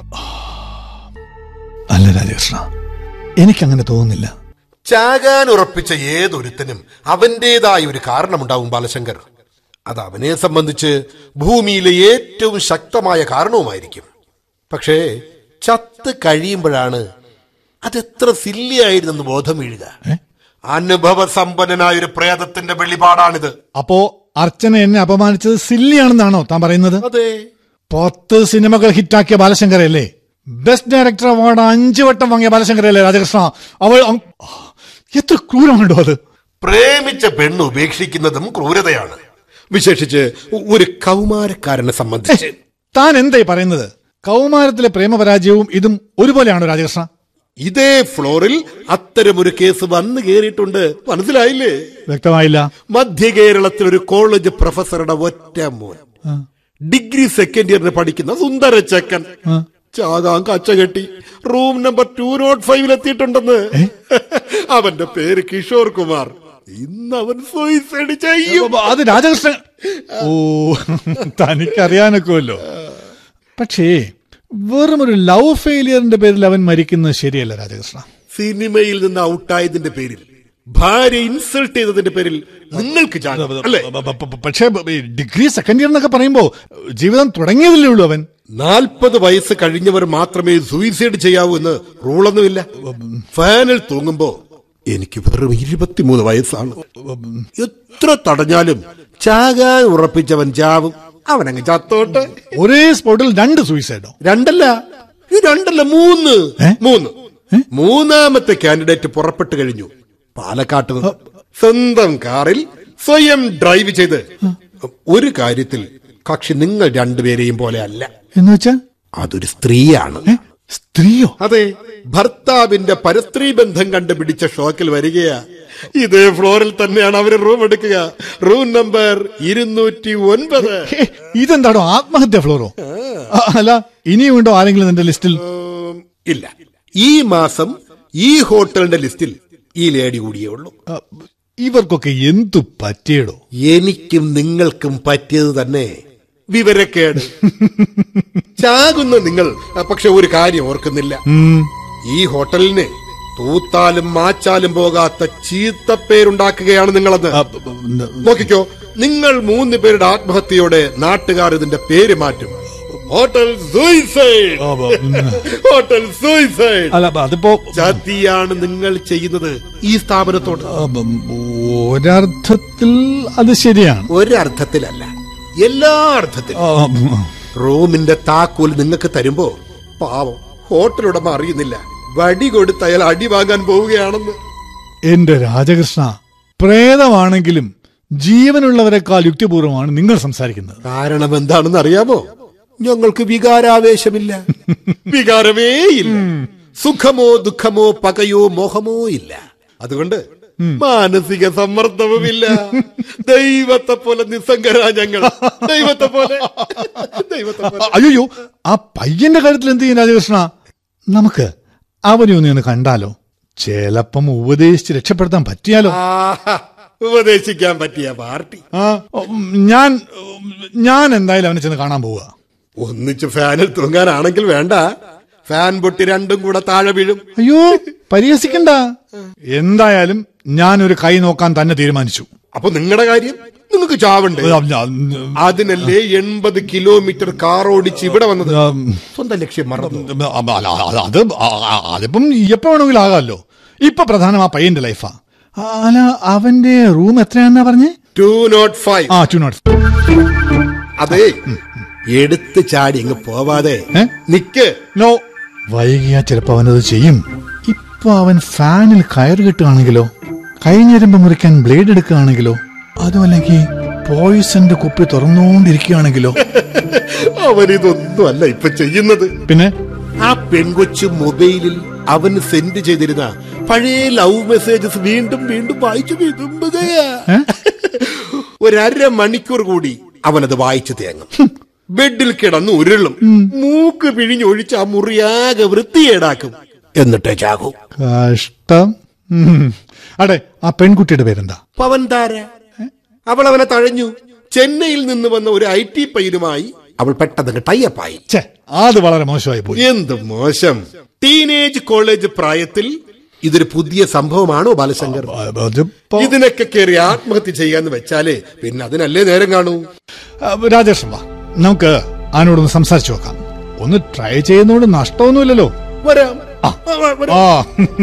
Speaker 1: അല്ല രാജകൃഷ്ണ എനിക്കങ്ങനെ തോന്നുന്നില്ല
Speaker 4: ചാകാൻ ഉറപ്പിച്ച ഏതൊരുത്തനും അവന്റേതായ ഒരു കാരണമുണ്ടാവും ബാലശങ്കർ അത് അവനെ സംബന്ധിച്ച് ഭൂമിയിലെ ഏറ്റവും ശക്തമായ കാരണവുമായിരിക്കും പക്ഷേ ചത്ത് കഴിയുമ്പോഴാണ് അതെത്ര സില്ലിയായിരുന്നെന്ന് ബോധം വീഴുക
Speaker 1: ഏ?
Speaker 4: അനുഭവ സമ്പന്നനായ ഒരു പ്രേതത്തിന്റെ വെളിപാടാണിത്
Speaker 1: അപ്പോ അർച്ചന എന്നെ അപമാനിച്ചത് സില്ലിയാണെന്നാണോ താൻ പറയുന്നത്
Speaker 4: അതെ
Speaker 1: പത്ത് സിനിമകൾ ഹിറ്റാക്കിയ ബാലശങ്കരല്ലേ ബെസ്റ്റ് ഡയറക്ടർ അവാർഡ് അഞ്ചു വട്ടം വാങ്ങിയ ബാലശങ്കരല്ലേ രാജകൃഷ്ണ അവൾ അങ്- എത്ര ക്രൂരമുണ്ടോ അത്
Speaker 4: പ്രേമിച്ച പെണ്ണ് ഉപേക്ഷിക്കുന്നതും ക്രൂരതയാണ് വിശേഷിച്ച് ഒരു കൗമാരക്കാരനെ സംബന്ധിച്ച്
Speaker 1: താൻ എന്തായി പറയുന്നത് കൗമാരത്തിലെ പ്രേമപരാജയവും ഇതും ഒരുപോലെയാണോ രാജകൃഷ്ണ
Speaker 4: ഇതേ ഫ്ലോറിൽ അത്തരമൊരു കേസ് വന്നു കയറിയിട്ടുണ്ട് മനസ്സിലായില്ലേ
Speaker 1: വ്യക്തമായില്ല
Speaker 4: മധ്യ കേരളത്തിൽ ഒരു കോളേജ് പ്രൊഫസറുടെ ഒറ്റ മോൻ
Speaker 1: ആ,
Speaker 4: ഡിഗ്രി സെക്കൻഡ് ഇയറിന് പഠിക്കുന്ന സുന്ദര ചെക്കൻ
Speaker 1: ആ.
Speaker 4: ചാകാൻ കച്ച കെട്ടി റൂം നമ്പർ ടു നോട്ട് ഫൈവിൽ എത്തിയിട്ടുണ്ടെന്ന് അവന്റെ പേര് കിഷോർ കുമാർ ഇന്ന് അവൻ സൂയിസൈഡ് ചെയ്യും
Speaker 1: അപ്പൊ അത് രാജകൃഷ്ണൻ ഓ തനിക്കറിയാനൊക്കെയല്ലോ പക്ഷേ വെറും ഒരു ലവ് ഫെയിലിയറിന്റെ പേരിൽ അവൻ മരിക്കുന്നത് ശരിയല്ല രാജകൃഷ്ണ
Speaker 4: സിനിമയിൽ നിന്ന് ഔട്ടായതിന്റെ പേരിൽ ഭാര്യ ഇൻസൾട്ട് ചെയ്തതിന്റെ പേരിൽ നിങ്ങൾക്ക് ചാകാം, അല്ലേ
Speaker 1: പ- പ- പ- പക്ഷേ ഈ ഡിഗ്രി സെക്കൻഡ് ഇയർ എന്നൊക്കെ പറയുമ്പോ ജീവിതം തുടങ്ങിയതല്ലേ ഉള്ളൂ അവൻ
Speaker 4: നാൽപ്പത് വയസ്സ് കഴിഞ്ഞവർ മാത്രമേ സൂയിസൈഡ് ചെയ്യാവൂ എന്ന് റൂളൊന്നുമില്ല ഫാനിൽ തൂങ്ങുമ്പോ എനിക്ക് വെറും ഇരുപത്തിമൂന്ന് വയസ്സാണ് എത്ര തടഞ്ഞാലും ചാകാൻ ഉറപ്പിച്ചവൻ ചാവും അവനങ്ങ് ചത്തോട്ടെ
Speaker 1: ഒരേ സ്പോട്ടിൽ രണ്ട് സൂയിസൈഡോ
Speaker 4: രണ്ടല്ല ഈ രണ്ടല്ല മൂന്ന്
Speaker 1: ഏ?
Speaker 4: മൂന്ന് മൂന്നാമത്തെ കാൻഡിഡേറ്റ് പുറപ്പെട്ടു കഴിഞ്ഞു പാലക്കാട്ട് നിന്ന് സ്വന്തം കാറിൽ സ്വയം ഡ്രൈവ് ചെയ്ത് ഒരു കാര്യത്തിൽ കക്ഷി നിങ്ങൾ രണ്ടുപേരെയും പോലെ അല്ല
Speaker 1: എന്ന് വെച്ചാൽ
Speaker 4: അതൊരു സ്ത്രീയാണ്
Speaker 1: ഏ? സ്ത്രീയോ
Speaker 4: അതെ ഭർത്താവിന്റെ പരസ്ത്രീ ബന്ധം കണ്ടുപിടിച്ച ഷോക്കിൽ വരികയാ ഇതേ ഫ്ലോറിൽ തന്നെയാണ് അവര് റൂം എടുക്കുക റൂം നമ്പർ ഇരുന്നൂറ്റി ഒൻപത്
Speaker 1: ഹേ, ഇതെന്താണോ ആത്മഹത്യ ഫ്ലോറോ ആ, അല്ല ഇനിയും ഉണ്ടോ ആരെങ്കിലും നിന്റെ ലിസ്റ്റിൽ
Speaker 4: ഉം, ഇല്ല ഈ മാസം ഈ ഹോട്ടലിന്റെ ലിസ്റ്റിൽ ഈ ലേഡി കൂടിയേ ഉള്ളൂ
Speaker 1: ആ, ഇവർക്കൊക്കെ എന്തു പറ്റിയടോ
Speaker 4: എനിക്കും നിങ്ങൾക്കും പറ്റിയത് തന്നെ വിവരക്കേട് ചാകുന്ന നിങ്ങൾ ആ, പക്ഷെ ഒരു കാര്യം ഓർക്കുന്നില്ല
Speaker 1: ഉം,
Speaker 4: ഈ ഹോട്ടലിന് തൂത്താലും മാച്ചാലും പോകാത്ത ചീത്തപ്പേരുണ്ടാക്കുകയാണ് നിങ്ങളെന്ന്
Speaker 1: ആ, ബ- ബ- ന-
Speaker 4: നോക്കിക്കോ നിങ്ങൾ മൂന്ന് പേരുടെ ആത്മഹത്യയോടെ നാട്ടുകാർ ഇതിന്റെ പേര് മാറ്റും ഹോട്ടൽ സൂയിസൈഡ്
Speaker 1: ആ, ബ- ഉം.
Speaker 4: ഹോട്ടൽ സൂയിസൈഡ്
Speaker 1: അല്ല ബ- അതിപ്പോ
Speaker 4: ചതിയാണ് നിങ്ങൾ ചെയ്യുന്നത് ഈ സ്ഥാപനത്തോട്
Speaker 1: ആ, ബ- ഒരർത്ഥത്തിൽ അത് ശരിയാണ്
Speaker 4: ഒരർത്ഥത്തിലല്ല എല്ലാ അർത്ഥത്തിലും
Speaker 1: ആ, ഉം.
Speaker 4: റൂമിന്റെ താക്കോൽ നിങ്ങൾക്ക് തരുമ്പോ പാവം ഹോട്ടൽ ഉടമ അറിയുന്നില്ല വടി കൊടുത്ത് അയാൾ അടി വാങ്ങാൻ പോവുകയാണെന്ന്
Speaker 1: എന്റെ രാജകൃഷ്ണ പ്രേതമാണെങ്കിലും ജീവനുള്ളവരെക്കാൾ യുക്തിപൂർവമാണ് നിങ്ങൾ സംസാരിക്കുന്നത്
Speaker 4: കാരണം എന്താണെന്ന് അറിയാമോ ഞങ്ങൾക്ക് വികാരാവേശമില്ല വികാരമേ ഇല്ല സുഖമോ ദുഃഖമോ പകയോ മോഹമോ ഇല്ല അതുകൊണ്ട് മാനസിക സമ്മർദ്ദവുമില്ല ദൈവത്തെ പോലെ നിസ്സംഗരാ ഞങ്ങൾ ദൈവത്തെ പോലെ ദൈവത്തെ പോലെ
Speaker 1: അയ്യോ ആ പയ്യന്റെ കാര്യത്തിൽ എന്ത് ചെയ്യും രാജകൃഷ്ണ നമുക്ക് അവനെ ഒന്ന് ഒന്ന് കണ്ടാലോ ചിലപ്പം ഉപദേശിച്ച് രക്ഷപ്പെടുത്താൻ പറ്റിയാലോ
Speaker 4: ആഹാ, ഉപദേശിക്കാൻ പറ്റിയ പാർട്ടി
Speaker 1: ആ ഉം, ഞാൻ ഉം, ഞാൻ എന്തായാലും അവനെ ചെന്ന് കാണാൻ പോവുക
Speaker 4: ഒന്നിച്ച് ഫാനിൽ തൂങ്ങാനാണെങ്കിൽ വേണ്ട ഫാൻ പൊട്ടി രണ്ടും കൂടെ താഴെ വീഴും
Speaker 1: അയ്യോ പരിഹസിക്കണ്ട എന്തായാലും ഞാനൊരു കൈ നോക്കാൻ തന്നെ തീരുമാനിച്ചു
Speaker 4: അപ്പൊ നിങ്ങളുടെ കാര്യം നിങ്ങൾക്ക് ചാവണ്ടേ അതിനല്ലേ എൺപത് കിലോമീറ്റർ കാർ ഓടിച്ച് ഇവിടെ വന്നത് സ്വന്തം ലക്ഷ്യം മറന്നു
Speaker 1: അത് അതിപ്പം എപ്പോ വേണമെങ്കിലും ആകാമല്ലോ ഇപ്പൊ പ്രധാനം ആ പയ്യന്റെ ലൈഫാ ആ, അല്ല അവന്റെ റൂം എത്രയാണെന്നാ പറഞ്ഞേ
Speaker 4: ടു നോട്ട് ഫൈവ്
Speaker 1: ആ ടു നോട്ട്
Speaker 4: അതെ എടുത്ത് ചാടി ഇങ്ങ് പോവാതെ
Speaker 1: ഏ?
Speaker 4: നിക്ക്
Speaker 1: നോ വൈകിയാ ചിലപ്പോ അവനത് ചെയ്യും ഇപ്പൊ അവൻ ഫാനിൽ കയറ് കെട്ടുകയാണെങ്കിലോ കഴിഞ്ഞിരുമ്പ് മുറിക്കാൻ ബ്ലേഡ് എടുക്കുകയാണെങ്കിലോ അതുമല്ലെങ്കിൽ പോയിസന്റെ കുപ്പി തുറന്നുകൊണ്ടിരിക്കുകയാണെങ്കിലോ
Speaker 4: അവനിതൊന്നും അല്ല ഇപ്പൊ ചെയ്യുന്നത്
Speaker 1: പിന്നെ
Speaker 4: ആ പെൺകൊച്ചു മൊബൈലിൽ അവന് സെൻഡ് ചെയ്തിരുന്ന പഴയ ലവ് മെസ്സേജസ് വീണ്ടും വീണ്ടും വായിച്ചു വിതുമ്പുകയാ
Speaker 1: ഏ?
Speaker 4: ഒരര മണിക്കൂർ കൂടി അവനത് വായിച്ചു തേങ്ങും ബെഡിൽ കിടന്ന് ഉരുളും മൂക്ക് പിഴിഞ്ഞൊഴിച്ച് ആ മുറിയാകെ വൃത്തിയേടാക്കും എന്നിട്ടേ ചാകും
Speaker 1: കഷ്ടം ഉം. അടെ ആ പെൺകുട്ടിയുടെ പേരെന്താ
Speaker 4: പവൻ താര അവൾ അവനെ തഴഞ്ഞു ചെന്നൈയിൽ നിന്ന് വന്ന ഒരു ഐ ടി പയ്യനുമായി അവൾ പെട്ടെന്ന് ടൈപ്പായി
Speaker 1: ഛേ അത് വളരെ മോശമായി പോയി
Speaker 4: എന്ത് മോശം ടീനേജ് കോളേജ് പ്രായത്തിൽ ഇതൊരു പുതിയ സംഭവമാണോ ബാലശങ്കർ
Speaker 1: അ- അതിപ്പോ
Speaker 4: ഇതിനൊക്കെ കയറി ആത്മഹത്യ ചെയ്യാന്ന് വെച്ചാല് പിന്നെ അതിനല്ലേ നേരം കാണൂ
Speaker 1: ആ, രാജേഷ് വാ നമുക്ക് അവനോടൊന്ന് സംസാരിച്ചു നോക്കാം ഒന്ന് ട്രൈ ചെയ്യുന്നതുകൊണ്ട് നഷ്ടമൊന്നുമില്ലല്ലോ
Speaker 4: വരാം
Speaker 1: ആ.
Speaker 4: ആ, വ- വരാം.
Speaker 1: ആ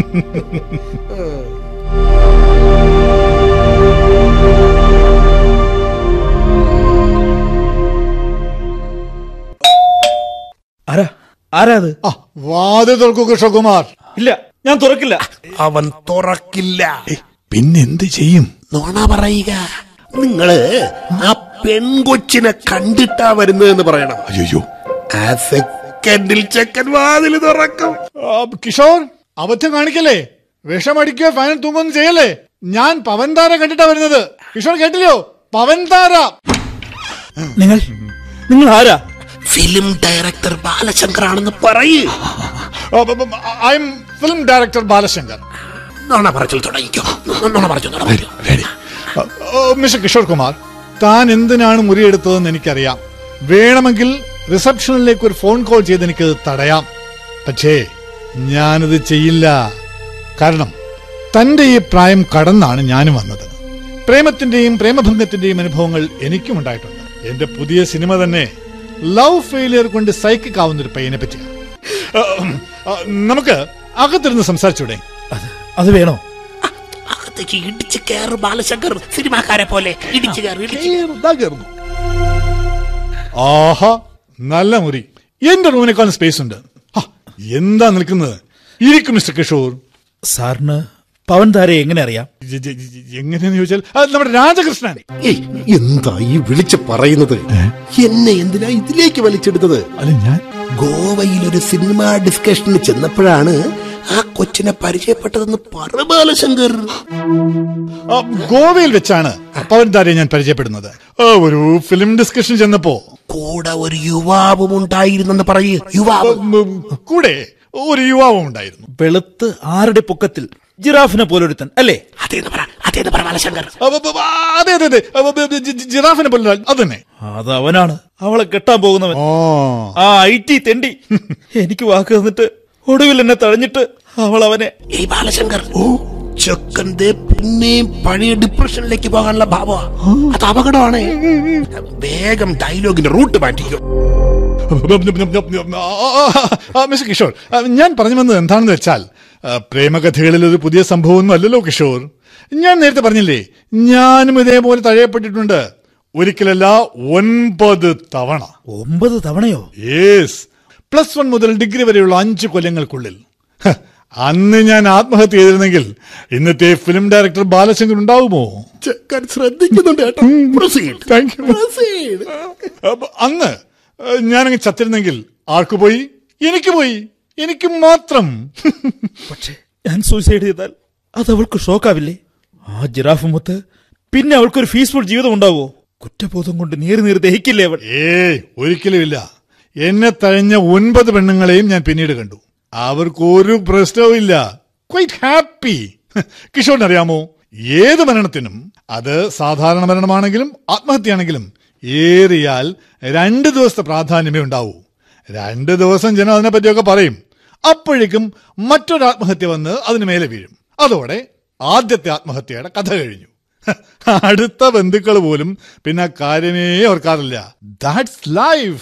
Speaker 5: ആരാ ആരാ അത്
Speaker 1: ആ വാതിൽ തുറക്കൂ കൃഷ്ണകുമാർ
Speaker 5: ഇല്ല ഞാൻ തുറക്കില്ല
Speaker 4: അവൻ തുറക്കില്ല
Speaker 1: പിന്നെന്ത് ചെയ്യും
Speaker 4: നോണ പറയുക നിങ്ങള് ആ പെൺകൊച്ചിനെ കണ്ടിട്ടാ വരുന്നതെന്ന് പറയണം
Speaker 1: അയ്യോ
Speaker 4: ആ സെക്കൻഡിൽ ചെക്കൻ വാതിൽ തുറക്കും
Speaker 1: കിഷോർ അബദ്ധം കാണിക്കല്ലേ വിഷമടിക്കുകയോ ഫാനിൽ തൂങ്ങൊന്നും ചെയ്യല്ലേ ഞാൻ പവൻതാര കണ്ടിട്ടാ വരുന്നത് കിഷോർ കേട്ടില്ലയോ പവൻതാര
Speaker 5: നിങ്ങൾ നിങ്ങൾ ആരാ
Speaker 4: ഫിലിം ഡയറക്ടർ ബാലശങ്കർ ആണെന്ന് പറയൂ
Speaker 1: I'm film director Balashankar
Speaker 4: നോണ പറച്ചിൽ തുടങ്ങിക്കോ നോണ പറച്ചു നോണ പറച്ചു
Speaker 1: മിസ്റ്റർ കിഷോർ കുമാർ താൻ എന്തിനാണ് മുറിയെടുത്തതെന്ന് എനിക്കറിയാം വേണമെങ്കിൽ റിസപ്ഷനിലേക്ക് ഒരു ഫോൺ കോൾ ചെയ്ത് എനിക്ക് തടയാം പക്ഷേ ഞാനത് ചെയ്യില്ല കാരണം തന്റെ ഈ പ്രായം കടന്നാണ് ഞാനും വന്നത് പ്രേമത്തിന്റെയും പ്രേമഭംഗത്തിന്റെയും അനുഭവങ്ങൾ എനിക്കും ഉണ്ടായിട്ടുണ്ട് എന്റെ പുതിയ സിനിമ തന്നെ ലവ് ഫെയിലിയർ കൊണ്ട് സൈക്കിക്കാവുന്ന ഒരു പയ്യനെ പറ്റിയാണ് ആ, ആ, നമുക്ക് അകത്തിരുന്ന് സംസാരിച്ചൂടെ
Speaker 5: അത് അത് വേണോ
Speaker 4: അകത്തേക്ക് ഇടിച്ച് കയറ് ബാലശങ്കർ സിനിമാക്കാരെ പോലെ ഇടിച്ച് കയറി ഇടിച്ച്
Speaker 1: ദാ കേറുന്നു. ആഹാ നല്ല മുറി എന്റെ റൂമിനേക്കാളും സ്പേസ് ഉണ്ട് ആ, എന്താ നിൽക്കുന്നത് ഇരിക്കും മിസ്റ്റർ കിഷോർ
Speaker 5: സാറിന് പവൻ താരയെ എങ്ങനെ അറിയാം
Speaker 1: ജ- ജ- ജ- എങ്ങനെയെന്ന് ചോദിച്ചാൽ അത് നമ്മുടെ രാജകൃഷ്ണൻ
Speaker 4: ഏയ്, എന്താ ഈ വിളിച്ച് പറയുന്നത് എന്നെ എന്തിനാ ഇതിലേക്ക് വലിച്ചെടുത്തത്
Speaker 1: അല്ല ഞാൻ
Speaker 4: ഗോവയിൽ ഒരു സിനിമ ഡിസ്കഷന് ചെന്നപ്പോഴാണ് ആ കൊച്ചിനെ പരിചയപ്പെട്ടതെന്ന് പറ ബാലശങ്കർ
Speaker 1: ആ, ഗോവയിൽ വെച്ചാണ് പവൻതാരെ ഞാൻ പരിചയപ്പെടുന്നത് ആ, ഒരു ഫിലിം ഡിസ്കഷൻ ചെന്നപ്പോ
Speaker 4: കൂടെ ഒരു യുവാവും ഉണ്ടായിരുന്നെന്ന് പറയൂ യുവാവ്
Speaker 1: ഉം, കൂടെ ഒരു യുവാവും ഉണ്ടായിരുന്നു
Speaker 5: വെളുത്ത് ആരുടെ പൊക്കത്തിൽ ജിറാഫിനെ പോലൊരുത്തൻ അല്ലേ
Speaker 4: അതേന്ന് പറ അതേന്ന് പറ ബാലശങ്കർ
Speaker 1: അ, ബ, ബ, ബ, അതെ അതെ അതെ അ, ബ, ബ, ജി- ജി- ജിറാഫിനെ പോലെ അത് തന്നെ
Speaker 5: അത് അവനാണ് അവളെ കെട്ടാൻ പോകുന്നവൻ
Speaker 1: ഓ
Speaker 5: ആ ഐ ടി തെണ്ടി എനിക്ക് വാക്ക് തന്നിട്ട് ഒടുവിൽ എന്നെ തഴഞ്ഞിട്ട് അവൾ അവനെ
Speaker 4: ഏയ് ബാലശങ്കർ ഓ ചെക്കൻ ദേ പിന്നെയും പഴയ ഡിപ്രഷനിലേക്ക് പോകാനുള്ള ഭാവ അത് അപകടമാണ് വേഗം ഡയലോഗിന്റെ റൂട്ട് മാറ്റിക്കും
Speaker 1: ആ, മിസ്റ്റർ കിഷോർ ആ, ഞാൻ പറഞ്ഞു വന്നത് എന്താണെന്ന് വെച്ചാൽ ആ, പ്രേമകഥകളിൽ ഒരു പുതിയ സംഭവമൊന്നും അല്ലല്ലോ കിഷോർ ഞാൻ നേരത്തെ പറഞ്ഞില്ലേ ഞാനും ഇതേപോലെ തഴയപ്പെട്ടിട്ടുണ്ട് ഒരിക്കലല്ല ഒൻപത് തവണ
Speaker 5: ഒമ്പത് തവണയോ
Speaker 1: യേസ് പ്ലസ് വൺ മുതൽ ഡിഗ്രി വരെയുള്ള അഞ്ച് കൊല്ലങ്ങൾക്കുള്ളിൽ ഹ, അന്ന് ഞാൻ ആത്മഹത്യ ചെയ്തിരുന്നെങ്കിൽ ഇന്നത്തെ ഫിലിം ഡയറക്ടർ ബാലശങ്കർ ഉണ്ടാവുമോ
Speaker 4: ചെക്കൻ ശ്രദ്ധിക്കുന്നുണ്ട് കേട്ടോ Proceed.
Speaker 1: Thank you
Speaker 4: Proceed.
Speaker 1: അപ്പൊ അന്ന് ഏഹ്, ഞാനങ്ങ് ചത്തിരുന്നെങ്കിൽ ആർക്ക് പോയി എനിക്ക് പോയി എനിക്ക് മാത്രം
Speaker 5: പക്ഷേ ഞാൻ സൂസൈഡ് ചെയ്താൽ അത് അവൾക്ക് ഷോക്കാവില്ലേ ആ ജിറാഫ് മുത്ത് പിന്നെ അവൾക്കൊരു പീസ്ഫുൾ ജീവിതം ഉണ്ടാവോ കുറ്റബോധം കൊണ്ട് നീറി നീറി ദഹിക്കില്ലേ അവൾ
Speaker 1: ഏയ് ഒരിക്കലും ഇല്ല എന്നെ തഴഞ്ഞ ഒൻപത് പെണ്ണുങ്ങളെയും ഞാൻ പിന്നീട് കണ്ടു അവർക്ക് ഒരു പ്രശ്നവും ഇല്ല ക്വൈറ്റ് ഹാപ്പി കിഷോറിന് അറിയാമോ ഏത് മരണത്തിനും അത് സാധാരണ മരണമാണെങ്കിലും ആത്മഹത്യയാണെങ്കിലും ഏറിയാൽ രണ്ട് ദിവസത്തെ പ്രാധാന്യമേ ഉണ്ടാവൂ രണ്ട് ദിവസം ജനം അതിനെപ്പറ്റിയൊക്കെ പറയും അപ്പോഴേക്കും മറ്റൊരു ആത്മഹത്യ വന്ന് അതിന് മേലെ വീഴും അതോടെ ആദ്യത്തെ ആത്മഹത്യയുടെ കഥ കഴിഞ്ഞു അടുത്ത ബന്ധുക്കൾ പോലും പിന്നെ ആ കാര്യമേ ഓർക്കാറില്ല ദാറ്റ്സ് ലൈഫ്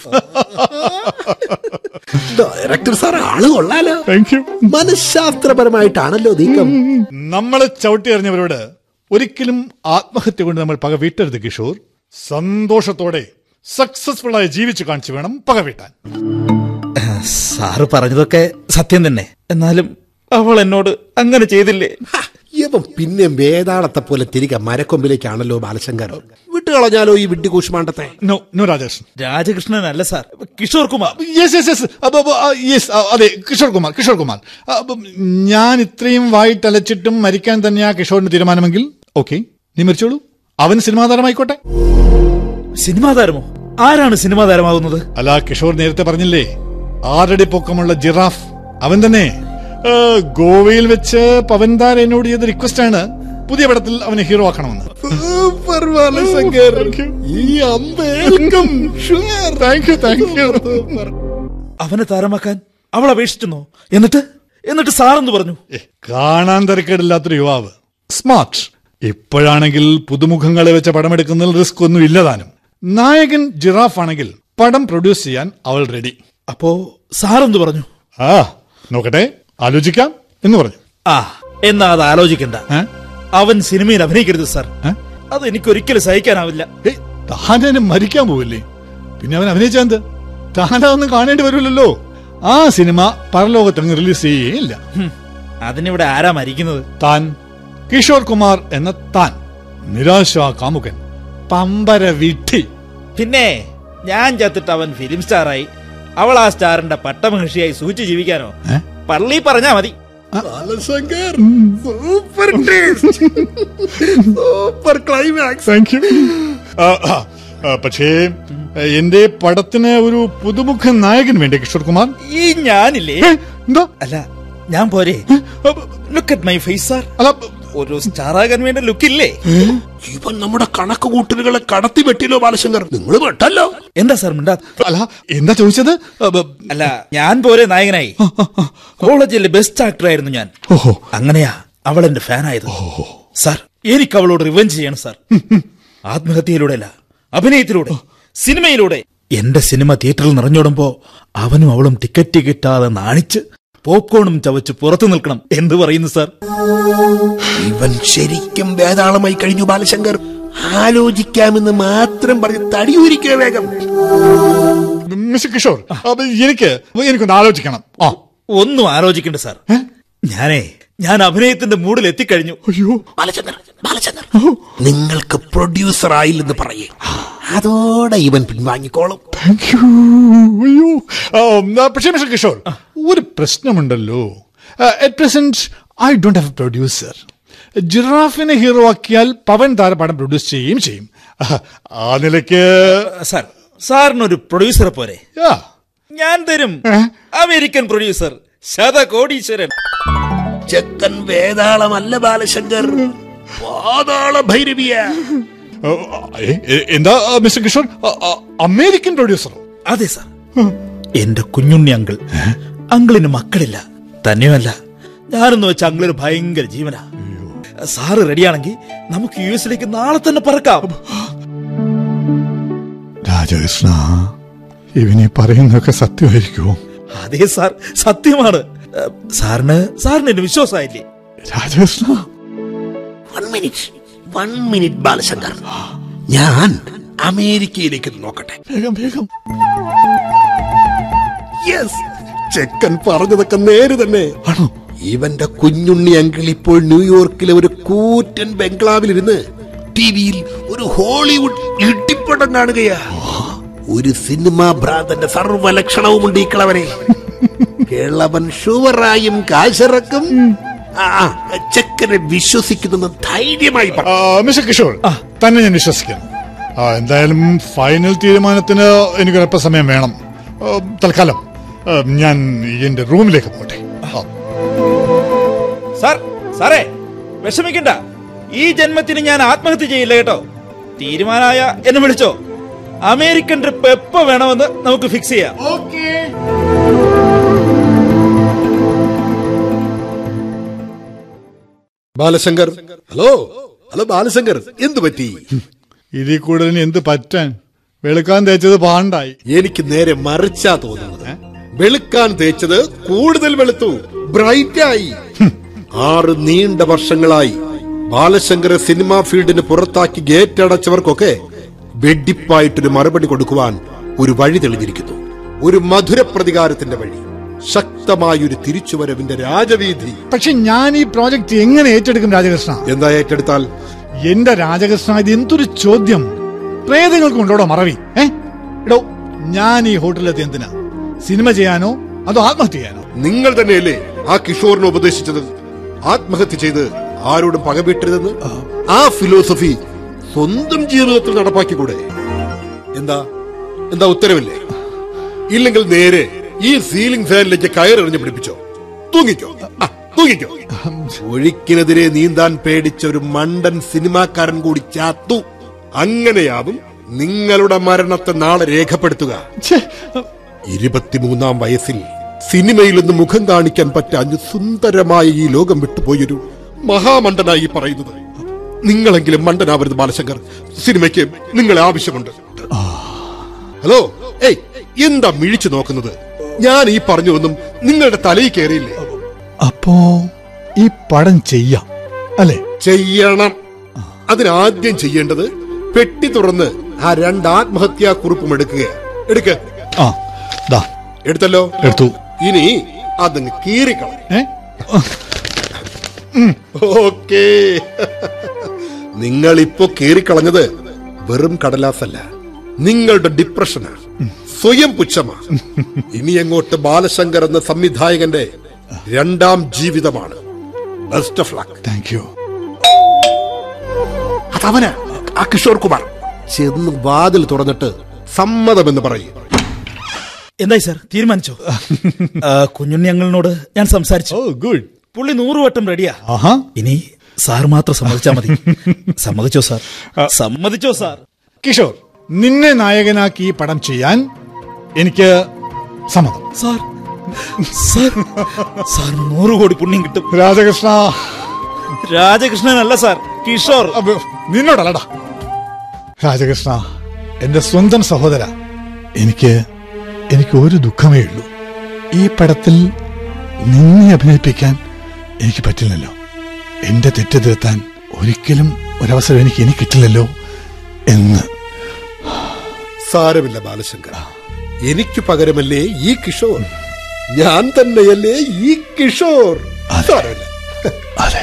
Speaker 4: ഡയറക്ടർ സാർ ആള് കൊള്ളാലോ
Speaker 1: താങ്ക് യു
Speaker 4: മനഃശാസ്ത്രപരമായിട്ടാണല്ലോ നീക്കം
Speaker 1: നമ്മൾ ചവിട്ടി എറിഞ്ഞവരോട് ഒരിക്കലും ആത്മഹത്യ കൊണ്ട് നമ്മൾ പക വീട്ടരുത് കിഷോർ സന്തോഷത്തോടെ സക്സസ്ഫുൾ ആയി ജീവിച്ചു കാണിച്ചു വേണം പക വീട്ടാൻ
Speaker 5: സാറ് പറഞ്ഞതൊക്കെ സത്യം തന്നെ എന്നാലും അവൾ എന്നോട് അങ്ങനെ ചെയ്തില്ലേ
Speaker 4: ഹ, ഇവൻ പിന്നെ വേതാളത്തെ പോലെ തിരികെ മരക്കൊമ്പിലേക്കാണല്ലോ ബാലശങ്കർ വിട്ടുകളഞ്ഞാലോ ഈ വിഡ്ഢി കൂഷ്മാണ്ടത്തെ
Speaker 1: നോ നോ രാജേഷ്
Speaker 5: രാജകൃഷ്ണൻ അല്ല sir Kishore Kumar
Speaker 1: yes yes yes yes അതെ കിഷോർ കുമാർ കിഷോർ കുമാർ അപ്പം ഞാൻ ഇത്രയും വായിട്ടലച്ചിട്ടും മരിക്കാൻ തന്നെയാ കിഷോറിന്റെ തീരുമാനമെങ്കിൽ ഓക്കെ നീ മരിച്ചോളൂ അവൻ സിനിമാ താരമായിക്കോട്ടെ
Speaker 5: സിനിമാ താരമോ ആരാണ് സിനിമാ താരമാകുന്നത്
Speaker 1: അല്ല കിഷോർ നേരത്തെ പറഞ്ഞില്ലേ ആറടി പൊക്കമുള്ള ജിറാഫ് അവൻ തന്നെ ഏ, ഗോവയിൽ വെച്ച് പവൻതാർ എന്നോട് ചെയ്ത റിക്വസ്റ്റ് ആണ് പുതിയ പടത്തിൽ അവനെ ഹീറോ ആക്കണമെന്ന്
Speaker 4: സൂപ്പർ ബാലശങ്കർ ഈ അമ്പേൽക്കും
Speaker 1: താങ്ക് യു താങ്ക് യു
Speaker 5: അവനെ താരമാക്കാൻ അവൾ അപേക്ഷിച്ചെന്നോ എന്നിട്ട് എന്നിട്ട് സാറെന്ന് പറഞ്ഞു
Speaker 1: ഏ, കാണാൻ തിരക്കേടില്ലാത്തൊരു യുവാവ് സ്മാർട്ട് ഇപ്പോഴാണെങ്കിൽ പുതുമുഖങ്ങളെ വെച്ച പടമെടുക്കുന്നതിൽ റിസ്ക് ഒന്നും ഇല്ലതാനും നായകൻ ജിറാഫ് ആണെങ്കിൽ പടം പ്രൊഡ്യൂസ് ചെയ്യാൻ അവൾ റെഡി
Speaker 5: അപ്പോ സാറെന്ത് പറഞ്ഞു
Speaker 1: ആ നോക്കട്ടെ ആലോചിക്കാം എന്ന് പറഞ്ഞു
Speaker 5: ആ എന്നാ അത് ആലോചിക്കണ്ട
Speaker 1: ഏ?
Speaker 5: അവൻ സിനിമയിൽ അഭിനയിക്കരുത് സാർ
Speaker 1: ഏ?
Speaker 5: അത് എനിക്ക് ഒരിക്കലും സഹിക്കാനാവില്ല
Speaker 1: ഏയ്, താനും മരിക്കാൻ പോവില്ലേ പിന്നെ അവൻ അഭിനയിച്ചെന്ത് താനതൊന്നും കാണേണ്ടി വരില്ലല്ലോ ആ സിനിമ പരലോകത്തങ്ങ് റിലീസ് ചെയ്യുകയില്ല
Speaker 5: ഹും, അതിനിവിടെ ആരാ മരിക്കുന്നത്
Speaker 1: താൻ കിഷോർ കുമാർ എന്ന താൻ നിരാശ കാമുകൻ പമ്പര വിട്ടി
Speaker 5: പിന്നെ ഞാൻ ചത്തിട്ട് അവൻ ഫിലിം സ്റ്റാറായി അവൾ ആ സ്റ്റാറിന്റെ പട്ടമഹിഷിയായി സൂചിച്ച് ജീവിക്കാനോ
Speaker 1: ഏ?
Speaker 5: പള്ളി പറഞ്ഞാ മതി
Speaker 4: Balashankar super taste super climax
Speaker 1: thank you പക്ഷേ എന്റെ പടത്തിന് ഒരു പുതുമുഖ നായകൻ വേണ്ടേ കിഷോർ കുമാർ
Speaker 5: ഈ ഞാനില്ലേ
Speaker 1: ഏ, എന്താ
Speaker 5: അല്ല ഞാൻ പോരെ
Speaker 1: അ,
Speaker 5: look at my face sir
Speaker 1: അല്ല
Speaker 5: ഒരു സ്റ്റാറാകാൻ വേണ്ട ലുക്കില്ലേ
Speaker 4: ഇവൻ നമ്മുടെ കണക്ക് കൂട്ടലുകളെ കടത്തി വെട്ടില്ലോ ബാലശങ്കർ നിങ്ങൾ വെട്ടല്ലോ
Speaker 5: എന്താ സാർ മിണ്ടാ
Speaker 1: അല്ല എന്താ ചോദിച്ചത് അ, ബ-
Speaker 5: അല്ല ഞാൻ പോരെ നായകനായി കോളേജിലെ ബെസ്റ്റ് ആക്ടർ ആയിരുന്നു ഞാൻ
Speaker 1: ഓഹോ
Speaker 5: അങ്ങനെയാ അവൾ എന്റെ ഫാനായത് സാർ എനിക്ക് അവളോട് റിവെഞ്ച് ചെയ്യണം സാർ ആത്മഹത്യയിലൂടെ അല്ല അഭിനയത്തിലൂടെ സിനിമയിലൂടെ എന്റെ സിനിമ തിയേറ്ററിൽ നിറഞ്ഞോടുമ്പോ അവനും അവളും ടിക്കറ്റ് കിട്ടാതെ നാണിച്ച് പോപ്കോണും ചവച്ച് പുറത്തു നിൽക്കണം എന്ത് പറയുന്നു സാർ
Speaker 4: ഇവൻ ശരിക്കും വേതാളമായി കഴിഞ്ഞു ബാലശങ്കർ ആലോചിക്കാമെന്ന് മാത്രം പറഞ്ഞ് തടിയൂരിക്കുക വേഗം
Speaker 1: മിസ്റ്റർ കിഷോർ അപ്പൊ എനിക്ക് എനിക്കൊന്ന് ആലോചിക്കണം ആ
Speaker 5: ഒന്നും ആലോചിക്കണ്ട സാർ ഞാനേ ഞാൻ അഭിനയത്തിന്റെ മൂഡിൽ എത്തിക്കഴിഞ്ഞു
Speaker 1: അയ്യോ
Speaker 4: ബാലചന്ദ്രൻ ബാലചന്ദ്രൻ നിങ്ങൾക്ക് പ്രൊഡ്യൂസർ ആയില്ലെന്ന് പറയേ അതോടെ ഇവൻ പിൻവാങ്ങിക്കോളും
Speaker 1: താങ്ക് യു അയ്യോ ആ, ആ, പക്ഷേ മിസ്റ്റർ കിഷോർ ഒരു പ്രശ്നമുണ്ടല്ലോ at present I don't have a producer ജിറാഫിനെ ഹീറോ ആക്കിയാൽ പവൻ താര പടം പ്രൊഡ്യൂസ് ചെയ്യുകയും ചെയ്യും ആ, ആ നിലയ്ക്ക്
Speaker 5: സാർ സാറിനൊരു പ്രൊഡ്യൂസറെ പോരെ
Speaker 1: യാ,
Speaker 5: ഞാൻ തരും അമേരിക്കൻ പ്രൊഡ്യൂസർ ശതകോടീശ്വരൻ
Speaker 4: ചെക്കൻ വേതാളമല്ല ബാലശങ്കർ പാതാള ഭൈരവിയ
Speaker 1: ആ, ഏ, ഏ, എന്താ ആ, മിസ്റ്റർ കിഷോർ ആ, ആ, അമേരിക്കൻ പ്രൊഡ്യൂസർ
Speaker 5: അതെ സാർ എന്റെ കുഞ്ഞുണ്ണി അങ്കിൾ അങ്കിളിന് മക്കളില്ല തന്നെയുമല്ല ഞാനെന്ന് വെച്ച അങ്കിളിന് ഭയങ്കര ജീവനാ സാറ് റെഡിയാണെങ്കിൽ നമുക്ക് യു എസിലേക്ക് നാളെ തന്നെ പറക്കാം
Speaker 1: രാജകൃഷ്ണ ഇവനെ പറയുന്നതൊക്കെ സത്യമായിരിക്കുമോ
Speaker 5: അതെ സാർ സത്യമാണ് ഏഹ്, സാറിന് സാറിന് എന്നെ വിശ്വാസമായില്ലേ
Speaker 1: Rajakrishna
Speaker 4: one minute one minute Balashankar ഞാൻ അമേരിക്കയിലേക്ക് നോക്കട്ടെ
Speaker 1: വേഗം വേഗം
Speaker 4: യെസ് ചെക്കൻ പറഞ്ഞതൊക്കെ നേര് തന്നെ
Speaker 1: ആണോ
Speaker 4: ഇവന്റെ കുഞ്ഞുണ്ണി അങ്കിൾ ഇപ്പോൾ ന്യൂയോർക്കിലെ ഒരു കൂറ്റൻ ബംഗ്ലാവിലിരുന്ന് ടി വിയിൽ ഒരു ഹോളിവുഡ് ഇട്ടിപ്പടം കാണുകയാ ഒരു സിനിമാ ഭ്രാന്തന്റെ സർവലക്ഷണവുമുണ്ട് ഈ കിളവനെ കിളവൻ ഷുവറായും കാശിറക്കും ആ, ആ, ചെക്കനെ വിശ്വസിക്കുന്നെന്ന് ധൈര്യമായി പറ
Speaker 1: ആ, മിസ്റ്റർ കിഷോർ തന്നെ ഞാൻ വിശ്വസിക്കുന്നു ആ, എന്തായാലും ഫൈനൽ തീരുമാനത്തിന് എനിക്കൊരല്പ സമയം വേണം ആ, തൽക്കാലം ആ, ഞാൻ എന്റെ റൂമിലേക്ക് പോട്ടെ ആ.
Speaker 5: സാർ സാറേ വിഷമിക്കണ്ട ഈ ജന്മത്തിന് ഞാൻ ആത്മഹത്യ ചെയ്യില്ല കേട്ടോ തീരുമാനമായ എന്നെ വിളിച്ചോ അമേരിക്കൻ ട്രിപ്പ് എപ്പോ വേണമെന്ന് നമുക്ക് ഫിക്സ് ചെയ്യാം
Speaker 4: ബാലശങ്കർ ഹലോ ഹലോ ബാലശങ്കർ എന്തു പറ്റി
Speaker 1: ഇതിൽ കൂടുതൽ ഇനി എന്ത് പറ്റാൻ വെളുക്കാൻ തേച്ചത് പാണ്ടായി
Speaker 4: എനിക്ക് നേരെ മറിച്ചാ തോന്നുന്നത് വെളുക്കാൻ തേച്ചത് കൂടുതൽ വെളുത്തു ബ്രൈറ്റായി ആറ് നീണ്ട വർഷങ്ങളായി ബാലശങ്കരെ സിനിമാ ഫീൽഡിന് പുറത്താക്കി ഗേറ്റ് അടച്ചവർക്കൊക്കെ വെഡിപ്പായിട്ടൊരു മറുപടി കൊടുക്കുവാൻ ഒരു വഴി തെളിഞ്ഞിരിക്കുന്നു ഒരു മധുര പ്രതികാരത്തിന്റെ വഴി ശക്തമായൊരു തിരിച്ചുവരവിന്റെ രാജവീതി
Speaker 1: പക്ഷെ ഞാൻ ഈ പ്രോജക്റ്റ് എങ്ങനെ ഏറ്റെടുക്കും രാജകൃഷ്ണ
Speaker 4: എന്താ ഏറ്റെടുത്താൽ
Speaker 1: എന്റെ രാജകൃഷ്ണ ഇത് എന്തൊരു ചോദ്യം പ്രേതങ്ങൾക്ക് ഉണ്ടോടോ മറവി ഏ എടോ ഞാൻ ഈ ഹോട്ടലിലെത്തി എന്തിനാ സിനിമ ചെയ്യാനോ അതോ ആത്മഹത്യ ചെയ്യാനോ
Speaker 4: നിങ്ങൾ തന്നെയല്ലേ ആ കിഷോറിനെ ഉപദേശിച്ചത് ആത്മഹത്യ ചെയ്ത് ആരോടും പകവീട്ടരുതെന്ന് ആ ഫിലോസഫി സ്വന്തം ജീവിതത്തിൽ നടപ്പാക്കിക്കൂടെ എന്താ എന്താ ഉത്തരവില്ലേ ഇല്ലെങ്കിൽ നേരെ ഈ സീലിംഗ് ഫാനിലേക്ക് കയറെറിഞ്ഞ് പിടിപ്പിച്ചോ തൂങ്ങിക്കോ ആ, തൂങ്ങിക്കോ ഒഴുക്കിനെതിരെ നീന്താൻ പേടിച്ച ഒരു മണ്ടൻ സിനിമാക്കാരൻ കൂടി ചാത്തു അങ്ങനെയാവും നിങ്ങളുടെ മരണത്തെ നാളെ രേഖപ്പെടുത്തുക
Speaker 1: ഛേ,
Speaker 4: ഇരുപത്തിമൂന്നാം വയസ്സിൽ സിനിമയിൽ നിന്ന് മുഖം കാണിക്കാൻ പറ്റാഞ്ഞ് സുന്ദരമായ ഈ ലോകം വിട്ടുപോയൊരു മഹാമണ്ടനായി പറയുന്നത് നിങ്ങളെങ്കിലും മണ്ടനാവരുത് ബാലശങ്കർ സിനിമയ്ക്ക് നിങ്ങളെ ആവശ്യമുണ്ട് ഹലോ ഏയ് എന്താ മിഴിച്ചു നോക്കുന്നത് ഞാൻ ഈ പറഞ്ഞതൊന്നും നിങ്ങളുടെ തലയിൽ കയറിയില്ലേ
Speaker 1: അപ്പോ ഈ പടം ചെയ്യാം അല്ലേ
Speaker 4: ചെയ്യണം അതിനാദ്യം ചെയ്യേണ്ടത് പെട്ടി തുറന്ന് ആ രണ്ട് ആത്മഹത്യാ കുറിപ്പും എടുക്കുക എടുക്ക
Speaker 1: ആ ദാ
Speaker 4: എടുത്തല്ലോ
Speaker 1: എടുത്തു
Speaker 4: ഇനി അതങ്ങ് കീറിക്കളെ
Speaker 1: ഏ
Speaker 4: ഓക്കേ നിങ്ങൾ ഇപ്പോ കീറിക്കളഞ്ഞത് വെറും കടലാസല്ല നിങ്ങളുടെ ഡിപ്രഷനാ സ്വയം പുച്ഛമാ ഇനി അങ്ങോട്ട് ബാലശങ്കർ എന്ന സംവിധായകന്റെ രണ്ടാം ജീവിതമാണ് best of luck
Speaker 1: thank you
Speaker 4: അതവന് ആ കിഷോർ കുമാർ ചെന്ന് വാതിൽ തുറന്നിട്ട് സമ്മതമെന്ന് പറയും
Speaker 5: എന്തായി സാർ തീരുമാനിച്ചോ ആ, കുഞ്ഞുണ്ണി അങ്ങളിനോട് ഞാൻ സംസാരിച്ചു
Speaker 1: ഓ ഗുഡ്
Speaker 5: പുള്ളി നൂറുവട്ടം റെഡിയാ
Speaker 1: ആഹാ
Speaker 5: ഇനി സാർ മാത്രം സമ്മതിച്ചാ മതി സമ്മതിച്ചോ സാർ സമ്മതിച്ചോ സാർ
Speaker 1: കിഷോർ നിന്നെ നായകനാക്കി ഈ പടം ചെയ്യാൻ എനിക്ക് സമ്മതം
Speaker 5: സാർ സാർ സാർ നൂറ് കോടി പുണ്യം കിട്ടും
Speaker 1: രാജകൃഷ്ണ
Speaker 5: രാജകൃഷ്ണനല്ല സാർ കിഷോർ
Speaker 1: അപ്പൊ നിന്നോടല്ലടാ രാജകൃഷ്ണ എന്റെ സ്വന്തം സഹോദര എനിക്ക് എനിക്ക് ഒരു ദുഃഖമേ ഉള്ളൂ ഈ പടത്തിൽ നിന്നെ അഭിനയിപ്പിക്കാൻ എനിക്ക് പറ്റില്ലല്ലോ എന്റെ തെറ്റ് തിരുത്താൻ ഒരിക്കലും ഒരവസരം എനിക്ക് ഇനി കിട്ടില്ലല്ലോ എന്ന്
Speaker 4: സാരമില്ല ബാലശങ്കർ എനിക്ക് പകരമല്ലേ ഈ കിഷോർ ഞാൻ തന്നെയല്ലേ ഈ കിഷോർ
Speaker 1: അതെ.
Speaker 4: സാരമില്ല
Speaker 1: അതെ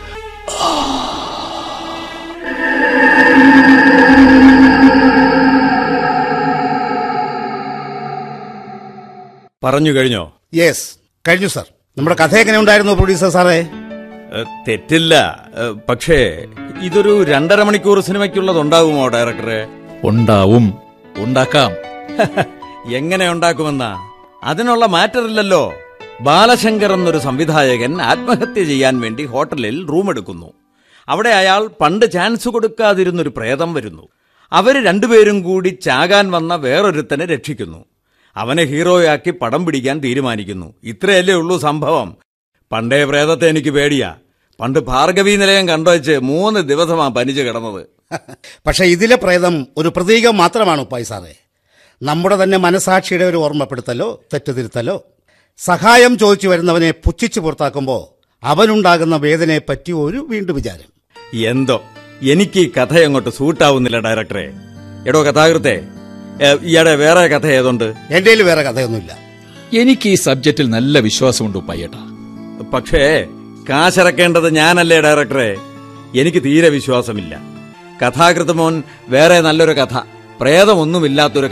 Speaker 6: പറഞ്ഞു കഴിഞ്ഞോ
Speaker 7: യെസ് കഴിഞ്ഞു സാർ നമ്മുടെ കഥ എങ്ങനെ ഉണ്ടായിരുന്നു പ്രൊഡ്യൂസർ സാറേ
Speaker 6: ഏ, തെറ്റില്ല ഏ, പക്ഷേ ഇതൊരു രണ്ടര മണിക്കൂർ സിനിമയ്ക്കുള്ളതുണ്ടാകുമോ ഡയറക്ടറെ
Speaker 8: ഉണ്ടാവും ഉണ്ടാക്കാം
Speaker 6: എങ്ങനെ ഉണ്ടാക്കുമെന്നാ അതിനുള്ള മാറ്ററില്ലല്ലോ ബാലശങ്കർ എന്നൊരു സംവിധായകൻ ആത്മഹത്യ ചെയ്യാൻ വേണ്ടി ഹോട്ടലിൽ റൂം എടുക്കുന്നു അവിടെ അയാൾ പണ്ട് ചാൻസ് കൊടുക്കാതിരുന്നൊരു പ്രേതം വരുന്നു അവര് രണ്ടുപേരും കൂടി ചാകാൻ വന്ന വേറൊരുത്തനെ രക്ഷിക്കുന്നു അവനെ ഹീറോയാക്കി പടം പിടിക്കാൻ തീരുമാനിക്കുന്നു ഇത്രയല്ലേ ഉള്ളൂ സംഭവം പണ്ടേ പ്രേതത്തെ എനിക്ക് പേടിയാ പണ്ട് ഭാർഗവി നിലയം കണ്ടുവച്ച് മൂന്ന് ദിവസമാ പനിച്ചു കിടന്നത്
Speaker 7: പക്ഷെ ഇതിലെ പ്രേതം ഒരു പ്രതീകം മാത്രമാണ് ഉപ്പായി സാറേ നമ്മുടെ തന്നെ മനസാക്ഷിയുടെ ഒരു ഓർമ്മപ്പെടുത്തലോ തെറ്റുതിരുത്തലോ സഹായം ചോദിച്ചു വരുന്നവനെ പുച്ഛിച്ചു പുറത്താക്കുമ്പോൾ അവനുണ്ടാകുന്ന വേദനയെ പറ്റി ഒരു വീണ്ടും വിചാരം
Speaker 6: എന്തോ എനിക്ക് ഈ കഥ അങ്ങോട്ട് സൂട്ടാവുന്നില്ല ഡയറക്ടറെ എടോ കഥാകൃത്തെ ഏ, ഇയാടെ വേറെ കഥ ഏതുണ്ട്
Speaker 7: എൻ്റെ കയ്യിൽ വേറെ കഥയൊന്നുമില്ല
Speaker 8: എനിക്ക് ഈ സബ്ജക്റ്റിൽ നല്ല വിശ്വാസമുണ്ട് ഉപ്പായേട്ടാ
Speaker 6: പക്ഷേ കാശിറക്കേണ്ടത് ഞാനല്ലേ ഡയറക്ടറെ എനിക്ക് തീരെ വിശ്വാസമില്ല കഥാകൃത്ത് മോൻ വേറെ നല്ലൊരു കഥ പ്രേതമൊന്നുമില്ലാത്തൊരു